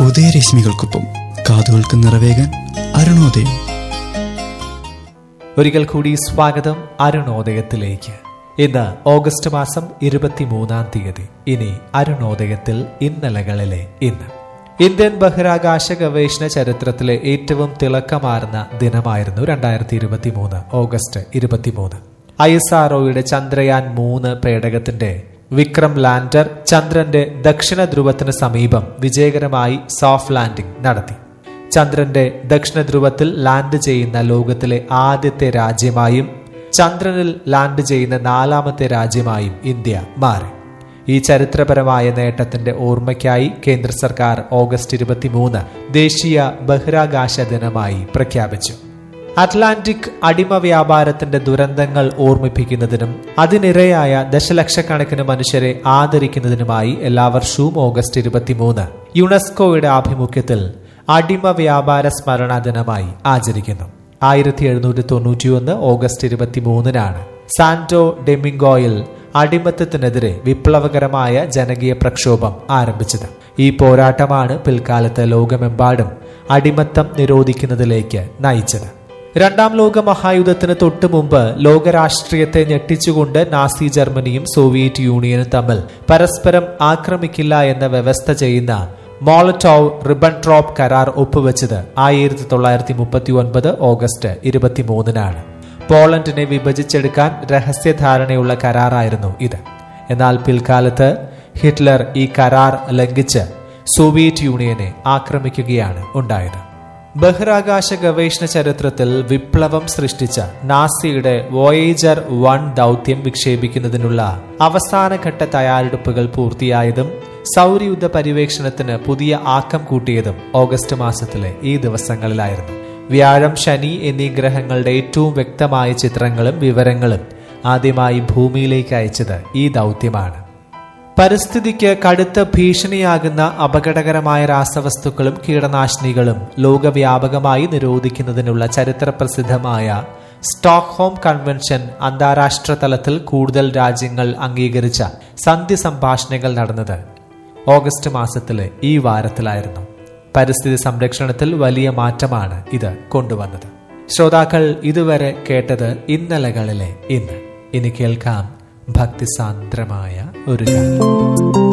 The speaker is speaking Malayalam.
ഉദയരശ്മികൾക്കൊപ്പം കാതുകൾക്ക് നിറവേകാൻ അരുണോദയം ഒരിക്കൽ കൂടി സ്വാഗതം അരുണോദയത്തിലേക്ക് ഇന്ന് ഓഗസ്റ്റ് മാസം ഇരുപത്തിമൂന്നാം തീയതി ഇനി അരുണോദയത്തിൽ ഇന്നലകളിലെ ഇന്ന് ഇന്ത്യൻ ബഹിരാകാശ ഗവേഷണ ചരിത്രത്തിലെ ഏറ്റവും തിളക്കമാർന്ന ദിനമായിരുന്നു രണ്ടായിരത്തി ഇരുപത്തി മൂന്ന് ഓഗസ്റ്റ് ഇരുപത്തിമൂന്ന് ഐ എസ് ആർഒയുടെ ചന്ദ്രയാൻ മൂന്ന് പേടകത്തിന്റെ വിക്രം ലാൻഡർ ചന്ദ്രന്റെ ദക്ഷിണ ധ്രുവത്തിന് സമീപം വിജയകരമായി സോഫ്റ്റ് ലാൻഡിംഗ് നടത്തി ചന്ദ്രന്റെ ദക്ഷിണ ധ്രുവത്തിൽ ലാൻഡ് ചെയ്യുന്ന ലോകത്തിലെ ആദ്യത്തെ രാജ്യമായും ചന്ദ്രനിൽ ലാൻഡ് ചെയ്യുന്ന നാലാമത്തെ രാജ്യമായും ഇന്ത്യ മാറി ഈ ചരിത്രപരമായ നേട്ടത്തിന്റെ ഓർമ്മയ്ക്കായി കേന്ദ്ര സർക്കാർ ഓഗസ്റ്റ് ഇരുപത്തിമൂന്ന് ദേശീയ ബഹിരാകാശ ദിനമായി പ്രഖ്യാപിച്ചു അറ്റ്ലാന്റിക് അടിമ വ്യാപാരത്തിന്റെ ദുരന്തങ്ങൾ ഓർമ്മിപ്പിക്കുന്നതിനും അതിനിരയായ ദശലക്ഷക്കണക്കിന് മനുഷ്യരെ ആദരിക്കുന്നതിനുമായി എല്ലാ വർഷവും ഓഗസ്റ്റ് ഇരുപത്തിമൂന്ന് യുനെസ്കോയുടെ ആഭിമുഖ്യത്തിൽ അടിമ വ്യാപാര സ്മരണ ദിനമായി ആചരിക്കുന്നു ആയിരത്തി എഴുന്നൂറ്റി തൊണ്ണൂറ്റിയൊന്ന് ഓഗസ്റ്റ് ഇരുപത്തിമൂന്നിനാണ് സാന്റോ ഡെമിംഗോയിൽ അടിമത്തത്തിനെതിരെ വിപ്ലവകരമായ ജനകീയ പ്രക്ഷോഭം ആരംഭിച്ചത് ഈ പോരാട്ടമാണ് പിൽക്കാലത്ത് ലോകമെമ്പാടും അടിമത്തം നിരോധിക്കുന്നതിലേക്ക് നയിച്ചത് രണ്ടാം ലോക മഹായുദ്ധത്തിന് തൊട്ടു മുമ്പ് ലോകരാഷ്ട്രീയത്തെ ഞെട്ടിച്ചുകൊണ്ട് നാസി ജർമ്മനിയും സോവിയറ്റ് യൂണിയനും തമ്മിൽ പരസ്പരം ആക്രമിക്കില്ല എന്ന വ്യവസ്ഥ ചെയ്യുന്ന മോളറ്റോവ് റിബൺട്രോപ്പ് കരാർ ഒപ്പുവെച്ചത് ആയിരത്തി തൊള്ളായിരത്തി മുപ്പത്തി ഒൻപത് ഓഗസ്റ്റ് ഇരുപത്തിമൂന്നിനാണ് പോളണ്ടിനെ വിഭജിച്ചെടുക്കാൻ രഹസ്യധാരണയുള്ള കരാറായിരുന്നു ഇത് എന്നാൽ പിൽക്കാലത്ത് ഹിറ്റ്ലർ ഈ കരാർ ലംഘിച്ച് സോവിയറ്റ് യൂണിയനെ ആക്രമിക്കുകയാണ് ഉണ്ടായത് ബഹിരാകാശ ഗവേഷണ ചരിത്രത്തിൽ വിപ്ലവം സൃഷ്ടിച്ച നാസിയുടെ വോയേജർ വൺ ദൗത്യം വിക്ഷേപിക്കുന്നതിനുള്ള അവസാനഘട്ട തയ്യാറെടുപ്പുകൾ പൂർത്തിയായതും സൗരയുദ്ധ പര്യവേക്ഷണത്തിന് പുതിയ ആക്കം കൂട്ടിയതും ഓഗസ്റ്റ് മാസത്തിലെ ഈ ദിവസങ്ങളിലായിരുന്നു വ്യാഴം ശനി എന്നീ ഗ്രഹങ്ങളുടെ ഏറ്റവും വ്യക്തമായ ചിത്രങ്ങളും വിവരങ്ങളും ആദ്യമായി ഭൂമിയിലേക്ക് അയച്ചത് ഈ ദൗത്യമാണ് പരിസ്ഥിതിക്ക് കടുത്ത ഭീഷണിയാകുന്ന അപകടകരമായ രാസവസ്തുക്കളും കീടനാശിനികളും ലോകവ്യാപകമായി നിരോധിക്കുന്നതിനുള്ള ചരിത്രപ്രസിദ്ധമായ സ്റ്റോക്ക്ഹോം കൺവെൻഷൻ അന്താരാഷ്ട്ര തലത്തിൽ കൂടുതൽ രാജ്യങ്ങൾ അംഗീകരിച്ച സന്ധി സംഭാഷണങ്ങൾ നടന്നത് ഓഗസ്റ്റ് മാസത്തിലെ ഈ വാരത്തിലായിരുന്നു പരിസ്ഥിതി സംരക്ഷണത്തിൽ വലിയ മാറ്റമാണ് ഇത് കൊണ്ടുവന്നത് ശ്രോതാക്കൾ ഇതുവരെ കേട്ടത് ഇന്നലകളിലെ ഇന്ന് ഇനി കേൾക്കാം ഭക്തിസാന്ദ്രമായ ഒരു ഗാനം